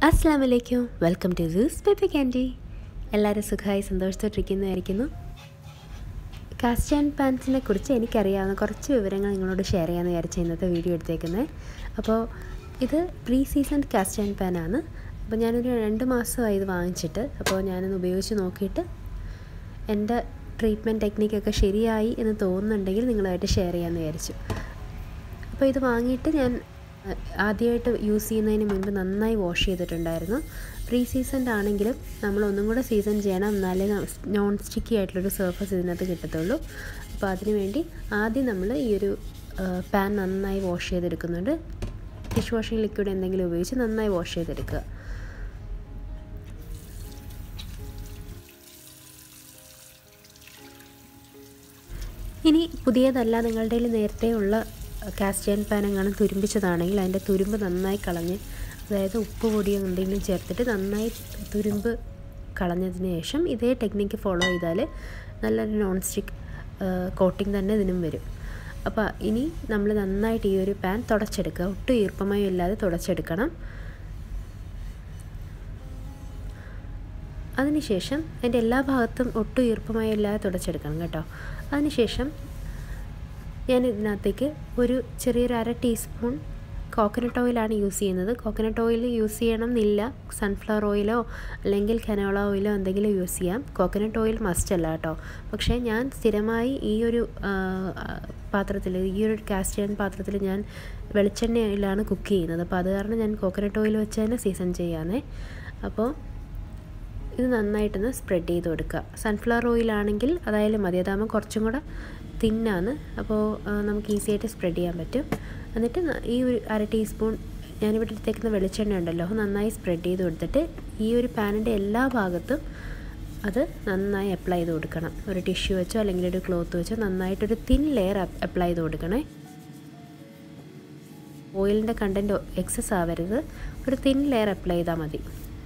അസ്സാം വലൈക്കും welcome to Sue's Peppy Candy എല്ലാവരും സുഖമായി സന്തോഷത്തോട്ടിരിക്കുന്നതായിരിക്കുന്നു കാസ്റ്റ് ആൻഡ് പാൻസിനെ കുറിച്ച് എനിക്കറിയാവുന്ന കുറച്ച് വിവരങ്ങൾ നിങ്ങളോട് ഷെയർ ചെയ്യാമെന്ന് വിചാരിച്ച ഇന്നത്തെ വീഡിയോ എടുത്തേക്കുന്നത് അപ്പോൾ ഇത് pre season cast and pan ആണ് അപ്പോൾ ഞാനൊരു രണ്ട് മാസമായി ഇത് വാങ്ങിച്ചിട്ട് അപ്പോൾ ഞാനൊന്ന് ഉപയോഗിച്ച് നോക്കിയിട്ട് എൻ്റെ ട്രീറ്റ്മെൻറ്റ് ടെക്നിക്കൊക്കെ ശരിയായി എന്ന് തോന്നുന്നുണ്ടെങ്കിൽ നിങ്ങളായിട്ട് ഷെയർ ചെയ്യാമെന്ന് വിചാരിച്ചു അപ്പോൾ ഇത് വാങ്ങിയിട്ട് ഞാൻ ആദ്യമായിട്ട് യൂസ് ചെയ്യുന്നതിന് മുൻപ് നന്നായി വാഷ് ചെയ്തിട്ടുണ്ടായിരുന്നു പ്രീ സീസൺഡ് ആണെങ്കിലും നമ്മൾ ഒന്നും കൂടെ സീസൺ ചെയ്യണം എന്നാലേ നോൺ സ്റ്റിക്കി ആയിട്ടുള്ളൊരു സർഫസ് ഇതിനകത്ത് കിട്ടത്തുള്ളൂ അപ്പോൾ അതിന് വേണ്ടി ആദ്യം നമ്മൾ ഈ ഒരു പാൻ നന്നായി വാഷ് ചെയ്തെടുക്കുന്നുണ്ട് ഡിഷ് വാഷിംഗ് ലിക്വിഡ് എന്തെങ്കിലും ഉപയോഗിച്ച് നന്നായി വാഷ് ചെയ്തെടുക്കുക ഇനി പുതിയതല്ല നിങ്ങളുടെ കയ്യിൽ നേരത്തെ ഉള്ള കാസ്റ്റേൺ പാൻ എങ്ങനെ തുരുമ്പിച്ചതാണെങ്കിൽ അതിൻ്റെ തുരുമ്പ് നന്നായി കളഞ്ഞ് അതായത് ഉപ്പ് പൊടിയോ എന്തെങ്കിലും ചേർത്തിട്ട് നന്നായി തുരുമ്പ് കളഞ്ഞതിന് ശേഷം ഇതേ ടെക്നിക്ക് ഫോളോ ചെയ്താൽ നല്ലൊരു നോൺ സ്റ്റിക്ക് കോട്ടിംഗ് തന്നെ ഇതിനും വരും അപ്പോൾ ഇനി നമ്മൾ നന്നായിട്ട് ഈ ഒരു പാൻ തുടച്ചെടുക്കുക ഒട്ടും ഈർപ്പമയം ഇല്ലാതെ തുടച്ചെടുക്കണം അതിനുശേഷം അതിൻ്റെ എല്ലാ ഭാഗത്തും ഒട്ടും ഈർപ്പമയം ഇല്ലാതെ തുടച്ചെടുക്കണം കേട്ടോ അതിനുശേഷം ഞാൻ ഇതിനകത്തേക്ക് ഒരു ചെറിയൊരു അര ടീസ്പൂൺ കോക്കനട്ട് ഓയിലാണ് യൂസ് ചെയ്യുന്നത് കോക്കനട്ട് ഓയിൽ യൂസ് ചെയ്യണം എന്നില്ല സൺഫ്ലവർ ഓയിലോ അല്ലെങ്കിൽ കനോള ഓയിലോ എന്തെങ്കിലും യൂസ് ചെയ്യാം കോക്കനട്ട് ഓയിൽ മസ്റ്റ് അല്ല കേട്ടോ പക്ഷേ ഞാൻ സ്ഥിരമായി ഈ ഒരു പാത്രത്തിൽ ഈ ഒരു കാസ്റ്റേൺ പാത്രത്തിൽ ഞാൻ വെളിച്ചെണ്ണയിലാണ് കുക്ക് ചെയ്യുന്നത് അപ്പോൾ അത് കാരണം ഞാൻ കോക്കനട്ട് ഓയിൽ വെച്ച് തന്നെ സീസൺ ചെയ്യാനേ അപ്പോൾ ഇത് നന്നായിട്ടൊന്ന് സ്പ്രെഡ് ചെയ്ത് കൊടുക്കുക സൺഫ്ലവർ ഓയിലാണെങ്കിൽ അതായാലും മതി അതാകുമ്പോൾ കുറച്ചും കൂടെ തിന്നാണ് അപ്പോൾ നമുക്ക് ഈസി ആയിട്ട് സ്പ്രെഡ് ചെയ്യാൻ പറ്റും എന്നിട്ട് ഈ ഒരു അര ടീസ്പൂൺ ഞാനിവിടെ എടുത്തേക്കുന്ന വെളിച്ചെണ്ണ ഉണ്ടല്ലോ നന്നായി സ്പ്രെഡ് ചെയ്ത് കൊടുത്തിട്ട് ഈ ഒരു പാനിൻ്റെ എല്ലാ ഭാഗത്തും അത് നന്നായി അപ്ലൈ ചെയ്ത് കൊടുക്കണം ഒരു ടിഷ്യൂ വെച്ചോ അല്ലെങ്കിൽ ഒരു ക്ലോത്ത് വെച്ചോ നന്നായിട്ടൊരു തിൻ ലെയർ അപ്ലൈ ചെയ്ത് കൊടുക്കണേ ഓയിലിൻ്റെ കണ്ടൻറ്റ് എക്സസ് ആവരുത് ഒരു തിൻ ലെയർ അപ്ലൈ ചെയ്താൽ മതി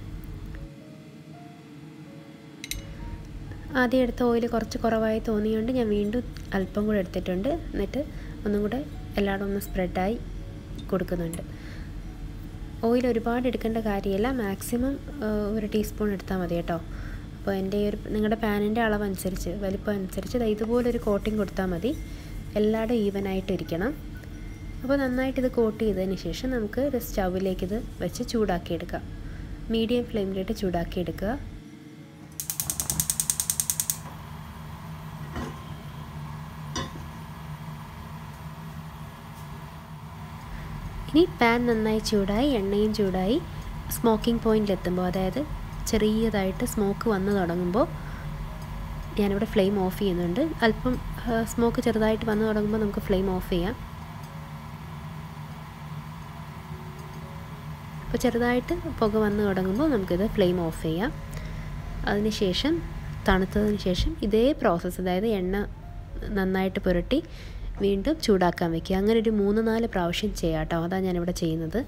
ആദ്യം എടുത്ത ഓയിൽ കുറച്ച് കുറവായി തോന്നിയുകൊണ്ട് ഞാൻ വീണ്ടും അല്പം കൂടെ എടുത്തിട്ടുണ്ട് എന്നിട്ട് ഒന്നും കൂടെ എല്ലായിടും ഒന്ന് സ്പ്രെഡായി കൊടുക്കുന്നുണ്ട് ഓയിൽ ഒരുപാട് എടുക്കേണ്ട കാര്യമില്ല മാക്സിമം ഒരു ടീസ്പൂൺ എടുത്താൽ മതി കേട്ടോ അപ്പോൾ എൻ്റെ ഒരു നിങ്ങളുടെ പാനിൻ്റെ അളവ് അനുസരിച്ച് വലിപ്പം അനുസരിച്ച് ഇതുപോലൊരു കോട്ടിങ് കൊടുത്താൽ മതി എല്ലായിടും ഈവനായിട്ട് ഇരിക്കണം അപ്പോൾ നന്നായിട്ട് ഇത് കോട്ട് ചെയ്തതിന് ശേഷം നമുക്ക് ഒരു സ്റ്റൗവിലേക്ക് ഇത് വെച്ച് ചൂടാക്കിയെടുക്കാം മീഡിയം ഫ്ലെയിമിലിട്ട് ചൂടാക്കിയെടുക്കുക ഇനി പാൻ നന്നായി ചൂടായി എണ്ണയും ചൂടായി സ്മോക്കിംഗ് പോയിൻ്റിലെത്തുമ്പോൾ അതായത് ചെറിയതായിട്ട് സ്മോക്ക് വന്നു തുടങ്ങുമ്പോൾ ഞാനിവിടെ ഫ്ലെയിം ഓഫ് ചെയ്യുന്നുണ്ട് അല്പം സ്മോക്ക് ചെറുതായിട്ട് വന്നു തുടങ്ങുമ്പോൾ നമുക്ക് ഫ്ലെയിം ഓഫ് ചെയ്യാം അപ്പോൾ ചെറുതായിട്ട് പുക വന്നു തുടങ്ങുമ്പോൾ നമുക്കിത് ഫ്ലെയിം ഓഫ് ചെയ്യാം അതിനുശേഷം തണുത്തതിന് ശേഷം ഇതേ പ്രോസസ്സ് അതായത് എണ്ണ നന്നായിട്ട് പുരട്ടി വീണ്ടും ചൂടാക്കാൻ വെക്കുക അങ്ങനെ ഒരു മൂന്ന് നാല് പ്രാവശ്യം ചെയ്യാം കേട്ടോ അതാണ് ഞാനിവിടെ ചെയ്യുന്നത്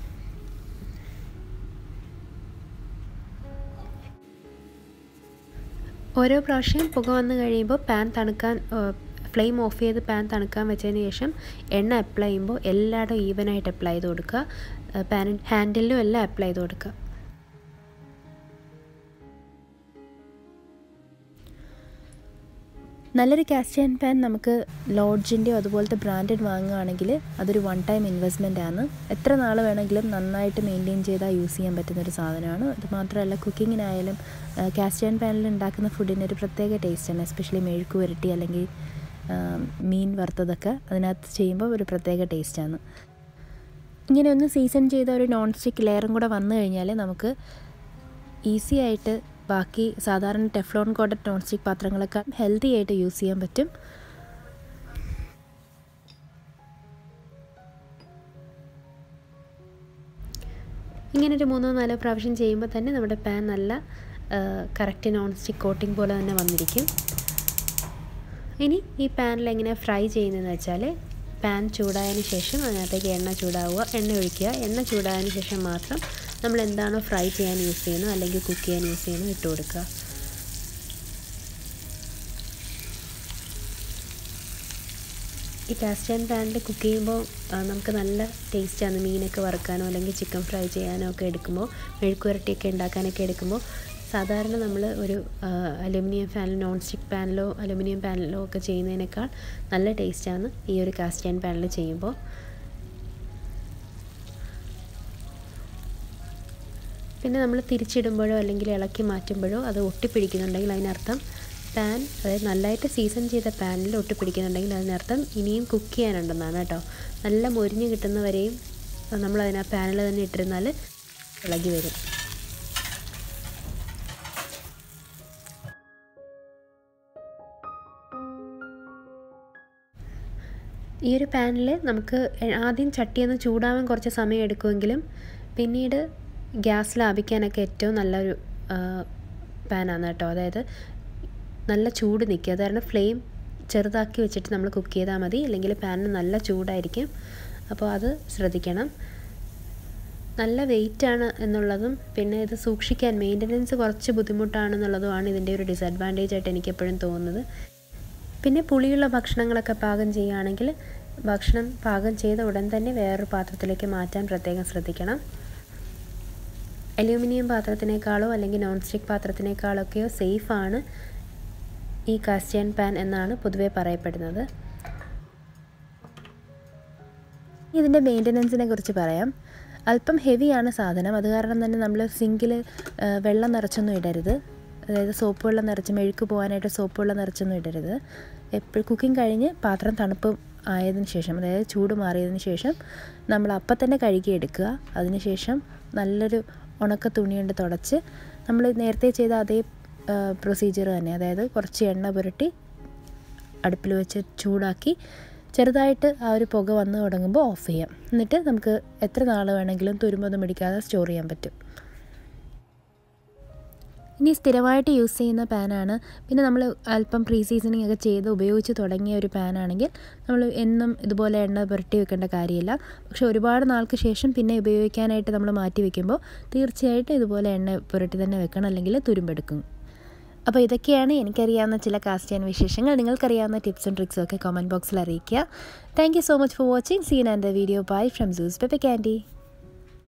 ഓരോ പ്രാവശ്യം പുക വന്നു കഴിയുമ്പോൾ പാൻ തണുക്കാൻ ഫ്ലെയിം ഓഫ് ചെയ്ത് പാൻ തണുക്കാൻ വെച്ചതിന് ശേഷം എണ്ണ അപ്ലൈ ചെയ്യുമ്പോൾ എല്ലായിടും ഈവനായിട്ട് അപ്ലൈ ചെയ്ത് കൊടുക്കുക പാൻ ഹാൻഡിലും എല്ലാം അപ്ലൈ ചെയ്ത് കൊടുക്കുക നല്ലൊരു കാസ്റ്റ് ആൻഡ് പാൻ നമുക്ക് ലോഡ്ജിൻ്റെയോ അതുപോലത്തെ ബ്രാൻഡഡ് വാങ്ങുകയാണെങ്കിൽ അതൊരു വൺ ടൈം ഇൻവെസ്റ്റ്മെൻ്റ് ആണ് എത്ര നാൾ വേണമെങ്കിലും നന്നായിട്ട് മെയിൻറ്റെയിൻ ചെയ്താൽ യൂസ് ചെയ്യാൻ പറ്റുന്നൊരു സാധനമാണ് അത് മാത്രമല്ല കുക്കിങ്ങിനായാലും കാസ്റ്റ് ആൻഡ് പാനിൽ ഉണ്ടാക്കുന്ന ഫുഡിന് ഒരു പ്രത്യേക ടേസ്റ്റാണ് എസ്പെഷ്യലി മെഴുക്ക് പുരട്ടി അല്ലെങ്കിൽ മീൻ വറുത്തതൊക്കെ അതിനകത്ത് ചെയ്യുമ്പോൾ ഒരു പ്രത്യേക ടേസ്റ്റാണ് ഇങ്ങനെ ഒന്ന് സീസൺ ചെയ്ത ഒരു നോൺ സ്റ്റിക്ക് ലെയറും കൂടെ വന്നു കഴിഞ്ഞാൽ നമുക്ക് ഈസി ആയിട്ട് ബാക്കി സാധാരണ ടെഫ്ലോൺ കോട്ടഡ് നോൺ സ്റ്റിക്ക് പാത്രങ്ങളൊക്കെ ഹെൽത്തി ആയിട്ട് യൂസ് ചെയ്യാൻ പറ്റും ഇങ്ങനൊരു മൂന്നോ നാലോ പ്രാവശ്യം ചെയ്യുമ്പോൾ തന്നെ നമ്മുടെ പാൻ നല്ല കറക്റ്റ് നോൺ സ്റ്റിക്ക് കോട്ടിംഗ് പോലെ തന്നെ വന്നിരിക്കും ഇനി ഈ പാനിൽ എങ്ങനെ ഫ്രൈ ചെയ്യുന്നതെന്ന് വെച്ചാൽ പാൻ ചൂടായതിന് ശേഷം അതിനകത്തേക്ക് എണ്ണ ചൂടാവുക എണ്ണ ഒഴിക്കുക എണ്ണ ചൂടായതിന് ശേഷം മാത്രം നമ്മൾ എന്താണോ ഫ്രൈ ചെയ്യാൻ യൂസ് ചെയ്യുന്നത് അല്ലെങ്കിൽ കുക്ക് ചെയ്യാൻ യൂസ് ചെയ്യുന്നത് ഇട്ട് കൊടുക്കുക ഈ കാസ്റ്റ് ആൻഡ് പാനിൽ കുക്ക് ചെയ്യുമ്പോൾ നമുക്ക് നല്ല ടേസ്റ്റാണ് മീനൊക്കെ വറുക്കാനോ അല്ലെങ്കിൽ ചിക്കൻ ഫ്രൈ ചെയ്യാനോ ഒക്കെ എടുക്കുമ്പോൾ മെഴുക്കുവരട്ടിയൊക്കെ ഉണ്ടാക്കാനൊക്കെ എടുക്കുമ്പോൾ സാധാരണ നമ്മൾ ഒരു അലുമിനിയം പാനിൽ നോൺ സ്റ്റിക്ക് പാനിലോ അലുമിനിയം പാനിലോ ഒക്കെ ചെയ്യുന്നതിനേക്കാൾ നല്ല ടേസ്റ്റാണ് ഈ ഒരു കാസ്റ്റ് ആൻഡ് പാനിൽ ചെയ്യുമ്പോൾ പിന്നെ നമ്മൾ തിരിച്ചിടുമ്പോഴോ അല്ലെങ്കിൽ ഇളക്കി മാറ്റുമ്പോഴോ അത് ഒട്ടിപ്പിടിക്കുന്നുണ്ടെങ്കിൽ അതിനർത്ഥം പാൻ അതായത് നല്ലതായിട്ട് സീസൺ ചെയ്ത പാനിൽ ഒട്ടിപ്പിടിക്കുന്നുണ്ടെങ്കിൽ അതിനർത്ഥം ഇനിയും കുക്ക് ചെയ്യാനുണ്ടെന്നാണ് കേട്ടോ നല്ല മൊരിഞ്ഞ് കിട്ടുന്നവരെയും നമ്മൾ അതിന് ആ പാനിൽ തന്നെ ഇട്ടിരുന്നാൽ ഇളകി വരും ഈ ഒരു പാനിൽ നമുക്ക് ആദ്യം ചട്ടിയൊന്ന് ചൂടാവാൻ കുറച്ച് സമയം എടുക്കുമെങ്കിലും പിന്നീട് ഗ്യാസ് ലാഭിക്കാനൊക്കെ ഏറ്റവും നല്ലൊരു പാനാണ് കേട്ടോ അതായത് നല്ല ചൂട് നിൽക്കുക അത് കാരണം ഫ്ലെയിം ചെറുതാക്കി വെച്ചിട്ട് നമ്മൾ കുക്ക് ചെയ്താൽ മതി അല്ലെങ്കിൽ പാനിന് നല്ല ചൂടായിരിക്കും അപ്പോൾ അത് ശ്രദ്ധിക്കണം നല്ല വെയിറ്റാണ് എന്നുള്ളതും പിന്നെ ഇത് സൂക്ഷിക്കാൻ മെയിൻ്റനൻസ് കുറച്ച് ബുദ്ധിമുട്ടാണെന്നുള്ളതുമാണ് ഇതിൻ്റെ ഒരു ഡിസഡ്വാൻറ്റേജ് ആയിട്ട് എനിക്ക് എപ്പോഴും തോന്നുന്നത് പിന്നെ പുളിയുള്ള ഭക്ഷണങ്ങളൊക്കെ പാകം ചെയ്യുകയാണെങ്കിൽ ഭക്ഷണം പാകം ചെയ്ത ഉടൻ തന്നെ വേറൊരു പാത്രത്തിലേക്ക് മാറ്റാൻ പ്രത്യേകം ശ്രദ്ധിക്കണം അലൂമിനിയം പാത്രത്തിനേക്കാളോ അല്ലെങ്കിൽ നോൺ സ്റ്റിക്ക് പാത്രത്തിനേക്കാളൊക്കെയോ സേഫാണ് ഈ കാസ്റ്റ്യൻ പാൻ എന്നാണ് പൊതുവേ പറയപ്പെടുന്നത് ഇതിൻ്റെ മെയിൻ്റനൻസിനെ കുറിച്ച് പറയാം അല്പം ഹെവിയാണ് സാധനം അത് കാരണം തന്നെ നമ്മൾ സിങ്കിൽ വെള്ളം നിറച്ചൊന്നും ഇടരുത് അതായത് സോപ്പ് വെള്ളം നിറച്ച് മെഴുക്ക് പോകാനായിട്ട് സോപ്പ് വെള്ളം നിറച്ചൊന്നും ഇടരുത് എപ്പോഴും കുക്കിംഗ് കഴിഞ്ഞ് പാത്രം തണുപ്പ് ആയതിനു ശേഷം അതായത് ചൂട് മാറിയതിന് ശേഷം നമ്മൾ അപ്പം തന്നെ കഴുകിയെടുക്കുക അതിനുശേഷം നല്ലൊരു ഉണക്ക തുണി കൊണ്ട് തുടച്ച് നമ്മൾ നേരത്തെ ചെയ്ത അതേ പ്രൊസീജിയർ തന്നെ അതായത് കുറച്ച് എണ്ണ പുരട്ടി അടുപ്പിൽ വെച്ച് ചൂടാക്കി ചെറുതായിട്ട് ആ ഒരു പുക വന്ന് തുടങ്ങുമ്പോൾ ഓഫ് ചെയ്യാം എന്നിട്ട് നമുക്ക് എത്ര നാൾ വേണമെങ്കിലും തുരുമ്പൊന്നും പിടിക്കാതെ സ്റ്റോർ ചെയ്യാൻ പറ്റും ഇനി സ്ഥിരമായിട്ട് യൂസ് ചെയ്യുന്ന പാനാണ് പിന്നെ നമ്മൾ അല്പം പ്രീ സീസണിങ് ഒക്കെ ചെയ്ത് ഉപയോഗിച്ച് തുടങ്ങിയ ഒരു പാനാണെങ്കിൽ നമ്മൾ എന്നും ഇതുപോലെ എണ്ണ പുരട്ടി വെക്കേണ്ട കാര്യമില്ല പക്ഷെ ഒരുപാട് നാൾക്ക് ശേഷം പിന്നെ ഉപയോഗിക്കാനായിട്ട് നമ്മൾ മാറ്റി വെക്കുമ്പോൾ തീർച്ചയായിട്ടും ഇതുപോലെ എണ്ണ പുരട്ടി തന്നെ വെക്കണം അല്ലെങ്കിൽ തുരുമ്പെടുക്കും അപ്പോൾ ഇതൊക്കെയാണ് എനിക്കറിയാവുന്ന ചില കാസ്റ്റ് ആൻഡ് വിശേഷങ്ങൾ നിങ്ങൾക്കറിയാവുന്ന ടിപ്സും ട്രിക്സും ഒക്കെ കമൻറ്റ് ബോക്സിൽ അറിയിക്കുക thank you so much for watching seen and the video bye from Sue's Peppy candy